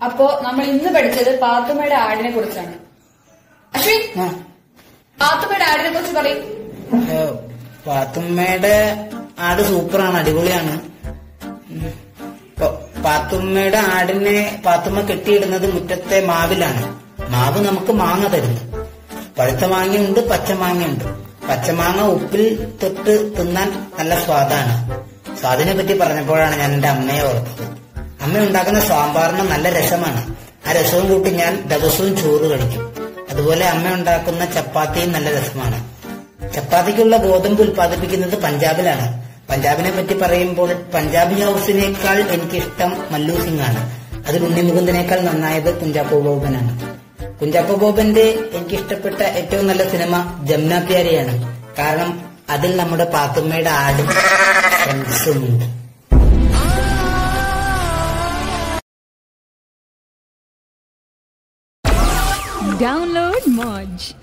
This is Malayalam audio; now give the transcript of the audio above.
അപ്പോ നമ്മൾ ഇന്ന് പഠിച്ചത് പാത്തുമ്മയുടെ ആടിനെ കുറിച്ചാണ് അശ്വിൻ ആ, പാത്തുമ്മയുടെ ആടിനെ കുറിച്ച് പറയും ഏ, പാത്തുമ്മയുടെ ആട് സൂപ്പറാണ് അടിപൊളിയാണ് ഉം. ഇപ്പൊ പാത്തുമ്മയുടെ ആടിനെ പാത്തുമ്മ കെട്ടിയിടുന്നത് മുറ്റത്തെ മാവിലാണ് മാവ് നമുക്ക് മാങ്ങ തരുന്നു പഴുത്ത മാങ്ങയുണ്ട് പച്ച മാങ്ങയുണ്ട് പച്ചമാങ്ങ ഉപ്പിൽ തൊട്ട് തിന്നാൻ നല്ല സ്വാദാണ് സ്വാദിനെ പറ്റി പറഞ്ഞപ്പോഴാണ് ഞാൻ എന്റെ അമ്മയെ ഓർത്തത് അമ്മ ഉണ്ടാക്കുന്ന സാമ്പാറിന് നല്ല രസമാണ് ആ രസവും കൂട്ടി ഞാൻ ദിവസവും ചോറ് കഴിക്കും അതുപോലെ അമ്മ ഉണ്ടാക്കുന്ന ചപ്പാത്തിയും നല്ല രസമാണ് ചപ്പാത്തിക്കുള്ള ഗോതമ്പ് ഉൽപ്പാദിപ്പിക്കുന്നത് പഞ്ചാബിലാണ് പഞ്ചാബിനെ പറ്റി പറയുമ്പോൾ പഞ്ചാബി ഹൗസിനേക്കാൾ എനിക്കിഷ്ടം മല്ലു സിംഗ് ആണ് അതിൽ ഉണ്ണിമുകുന്ദനേക്കാൾ നന്നായത് കുഞ്ചാക്കോ ബോബനാണ് കുഞ്ചാക്കോ ബോബന്റെ എനിക്കിഷ്ടപ്പെട്ട ഏറ്റവും നല്ല സിനിമ ജമുന പ്യാരിയാണ് കാരണം അതിൽ നമ്മുടെ പാത്തുമ്മയുടെ ആടും ഫ്രണ്ട്സും ഉണ്ട് Download Moj.